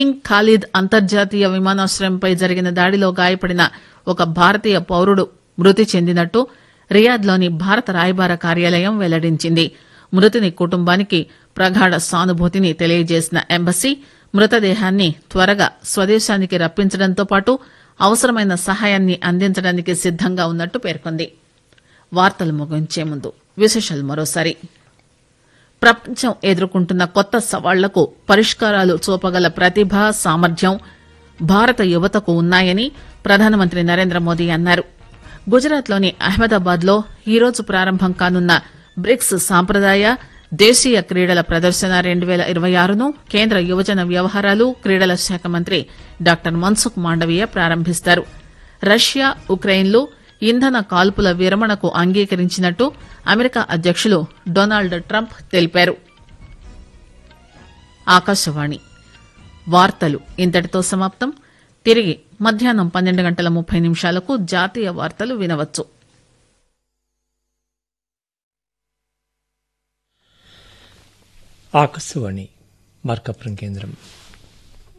king Khalid అంతర్జాతీయ విమానాశ్రయంపై జరిగిన దాడిలో గాయపడిన ఒక భారతీయ పౌరుడు మృతి చెందినట్టు రియాద్లోని భారత రాయబార కార్యాలయం వెల్లడించింది మృతుని కుటుంబానికి ప్రగాఢ సానుభూతిని తెలియజేసిన ఎంబసీ మృతదేహాన్ని త్వరగా స్వదేశానికి రప్పించడంతో పాటు అవసరమైన సహాయాన్ని అందించడానికి సిద్దంగా ఉన్నట్టు పేర్కొంది వార్తలు ముగించే ముందు విశేషాలు మరోసారి ప్రపంచం ఎదుర్కొంటున్న కొత్త సవాళ్లకు పరిష్కారాలు చూపగల ప్రతిభ సామర్థ్యం భారత యువతకు ఉన్నాయని ప్రధానమంత్రి నరేంద్ర మోదీ అన్నారు గుజరాత్లోని అహ్మదాబాద్ లో ఈరోజు ప్రారంభం కానున్న బ్రిక్స్ సాంప్రదాయ దేశీయ క్రీడల ప్రదర్శన రెండు పేల ఇరవై ఆరును కేంద్ర యువజన వ్యవహారాలు క్రీడల శాఖ మంత్రి డాక్టర్ మన్సుఖ్ మాండవీయ ప్రారంభిస్తారు రష్యా ఉక్రెయిన్లు ఇంధన కాల్పుల విరమణకు అంగీకరించినట్టు అమెరికా అధ్యకులు డొనాల్డ్ ట్రంప్ తెలిపారు ఆకాశవాణి వార్తలు ఇంతటితో సమాప్తం తిరిగి మధ్యాహ్నం పన్నెండు గంటల ముప్పై నిమిషాలకు జాతీయ వార్తలు వినవచ్చు ఆకాశవాణి మార్కపురం కేంద్రం